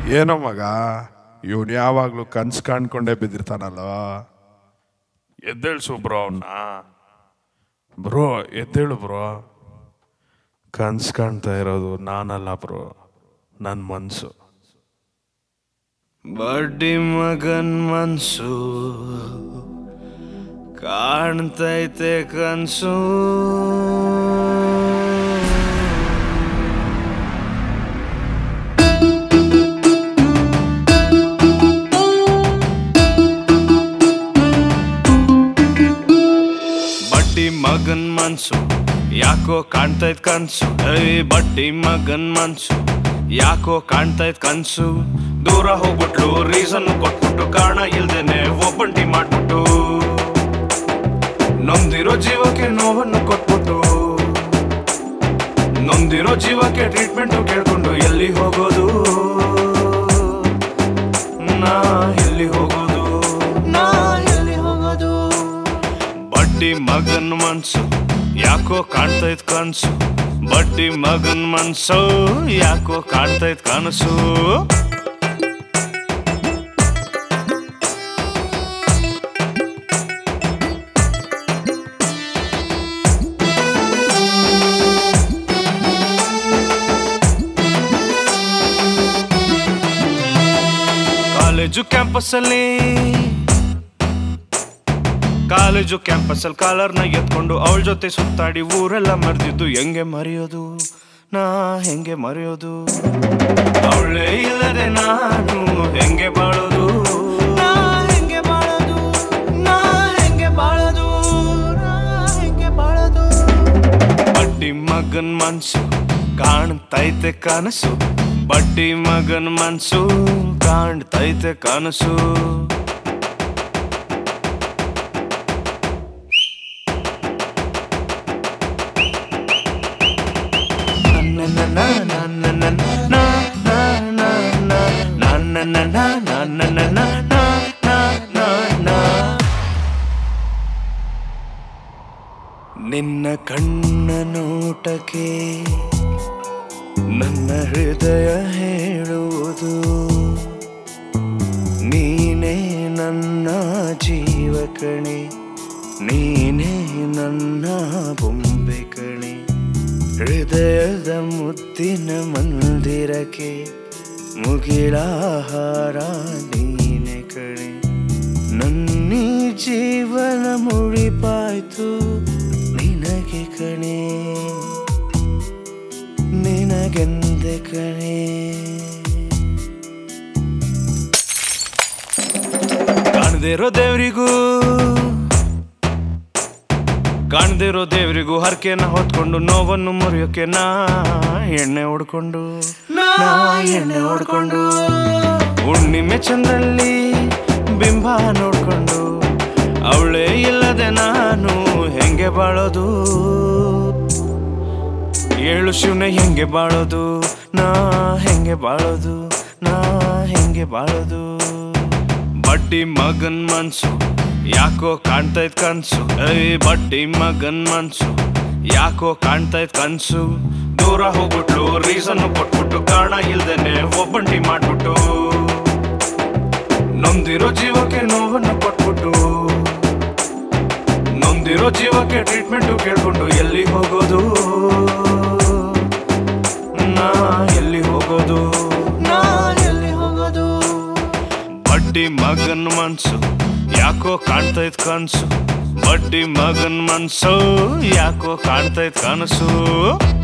ಏನೋ ಮಗ ಇವನು ಯಾವಾಗಲೂ ಕನ್ಸು ಕಾಣ್ಕೊಂಡೇ ಬಿದ್ದಿರ್ತಾನಲ್ಲ ಎದ್ದೇಳ್ಸು ಬ್ರೋ ಅವನ್ನ ಬ್ರೋ ಎದ್ದೇಳು ಬ್ರೋ ಕನ್ಸು ಕಾಣ್ತಾ ಇರೋದು ನಾನಲ್ಲ ಬ್ರೋ ನನ್ನ ಮನಸ್ಸು ಬಡ್ಡಿ ಮಗನ್ ಮನ್ಸು ಕಾಣ್ತೈತೆ ಕನ್ಸು ಬಡ್ಡಿ ಮಗನ್ ಮನ್ಸು ಯಾಕೋ ಕಾಣ್ತೈತ್ ಕನ್ಸು ಐ ಬಡ್ಡಿ ಮಗನ್ ಮನ್ಸು ಯಾಕೋ ಕಾಣ್ತೈತ್ ಕನ್ಸು ದೂರ ಹೋಗ್ಬಿಟ್ಲು ರೀಸನ್ ಕೊಟ್ಬಿಟ್ಟು ಕಾರಣ ಇಲ್ದೇನೆ ಒಬ್ಬಂಟಿ ಮಾಡ್ಬಿಟ್ಟು ನೊಂದಿರೋ ಜೀವಕ್ಕೆ ನೋವನ್ನು ಕೊಟ್ಬಿಟ್ಟು ನೊಂದಿರೋ ಜೀವಕ್ಕೆ ಟ್ರೀಟ್ಮೆಂಟ್ ಕೇಳ್ಕೊಂಡು ಎಲ್ಲಿ ಹೋಗೋದು ನಾ ಎಲ್ಲಿ ಹೋಗೋದು ನಾ ಎಲ್ಲಿ ಹೋಗೋದು ಬಡ್ಡಿ ಮಗನ್ ಮನ್ಸು ಯಾಕೋ ಕಾಣ್ತೈತ್ ಕನ್ಸು ಬಡ್ಡಿ ಮಗನ್ ಮನ್ಸು ಯಾಕೋ ಕಾಣ್ತೈತ್ ಕನಸು ಕಾಲೇಜು ಕ್ಯಾಂಪಸ್ ಅಲ್ಲಿ ಕಾಲೇಜು ಕ್ಯಾಂಪಸ್ ಅಲ್ಲಿ ಕಾಲರ್ನ ಎತ್ಕೊಂಡು ಅವಳ ಜೊತೆ ಸುತ್ತಾಡಿ ಊರೆಲ್ಲ ಮರೆದಿದ್ದು ಹೆಂಗೆ ಮರೆಯೋದು ನಾ ಹೆಂಗೆ ಮರೆಯೋದು ಅವಳೇ ಇಲ್ಲದೆ ನಾನು ಹೆಂಗೆ ಬಾಳೋದು ನಾ ಹೆಂಗೆ ಬಾಳೋದು ನಾ ಹೆಂಗೆ ಬಾಳೋದು ನಾ ಹೆಂಗೆ ಬಾಳೋದು ಬಡ್ಡಿ ಮಗನ್ ಮನ್ಸು ಕಾಣ್ತೈತೆ ಕನಸು ಬಡ್ಡಿ ಮಗನ್ ಮನ್ಸು ಕಾಣ್ತೈತೆ ಕನಸು ನಿನ್ನ ಕಣ್ಣ ನೋಟಕ್ಕೆ ನನ್ನ ಹೃದಯ ಹೇಳುವುದು ನೀನೇ ನನ್ನ ಜೀವ ಕಣೆ ನೀನೇ ನನ್ನ ಬೊಂಬೆ ಕಣೆ ಹೃದಯದ ಮುತ್ತಿನ ಮಂದಿರಕ್ಕೆ ಮುಗಿಲಾಹಾರ ನೀನೆ ಕಣೆ ನನ್ನೀ ಜೀವನ ಮುಡಿಪಾಯ್ತು ನಿನಗೆ ಕಣೆ ನಿನಗೆಂದೆ ಕಣೆ ಕಾಣದೇ ಇರೋ ದೇವರಿಗೂ ಕಾಣದೇ ಇರೋ ದೇವರಿಗೂ ಹರಕೆನ ಹೊತ್ಕೊಂಡು ನೋವನ್ನು ಮುರಿಯೋಕೆ ನಾ ಎಣ್ಣೆ ಹೊಡ್ಕೊಂಡು ನಾ ಎಣ್ಣೆ ಹೊಡ್ಕೊಂಡು ಹುಣ್ಣಿಮೆ ಚಂದ್ರಲ್ಲಿ ಬಿಂಬ ನೋಡ್ಕೊಂಡು ಅವಳೇ ಇಲ್ಲದೆ ನಾನು ಹೆಂಗೆ ಬಾಳೋದು ಏಳು ಶಿವನೆ ಹೆಂಗೆ ಬಾಳೋದು ನಾ ಹೆಂಗೆ ಬಾಳೋದು ನಾ ಹೆಂಗೆ ಬಾಳೋದು ಬಡ್ಡಿ ಮಗನ್ ಮನ್ಸು ಯಾಕೋ ಕಾಣ್ತೈತ್ ಕನ್ಸು ಐ ಬಡ್ಡಿ ಮಗನ್ ಮನ್ಸು ಯಾಕೋ ಕಾಣ್ತೈತ್ ಕನ್ಸು ದೂರ ಹೋಗ್ಬಿಟ್ಲು ರೀಸನ್ ಕೊಟ್ಬಿಟ್ಟು ಕಾರಣ ಇಲ್ದೇನೆ ಒಬ್ಬಂಟಿ ಮಾಡ್ಬಿಟ್ಟು ನೊಂದಿರೋ ಜೀವಕ್ಕೆ ನೋವನ್ನು ಕೊಟ್ಬಿಟ್ಟು ನೊಂದಿರೋ ಜೀವಕ್ಕೆ ಟ್ರೀಟ್ಮೆಂಟ್ ಕೇಳ್ಕೊಂಡು ಎಲ್ಲಿ ಹೋಗೋದು ನಾ ಎಲ್ಲಿ ಹೋಗೋದು ನಾ ಎಲ್ಲಿ ಹೋಗೋದು ಬಡ್ಡಿ ಮಗನ್ ಮನ್ಸು ಯಾಕೋ ಕಾಣ್ತೈತ್ ಕನ್ಸು ಬಡ್ಡಿ ಮಗನ್ ಮನ್ಸು ಯಾಕೋ ಕಾಣ್ತೈತ್ ಕನಸು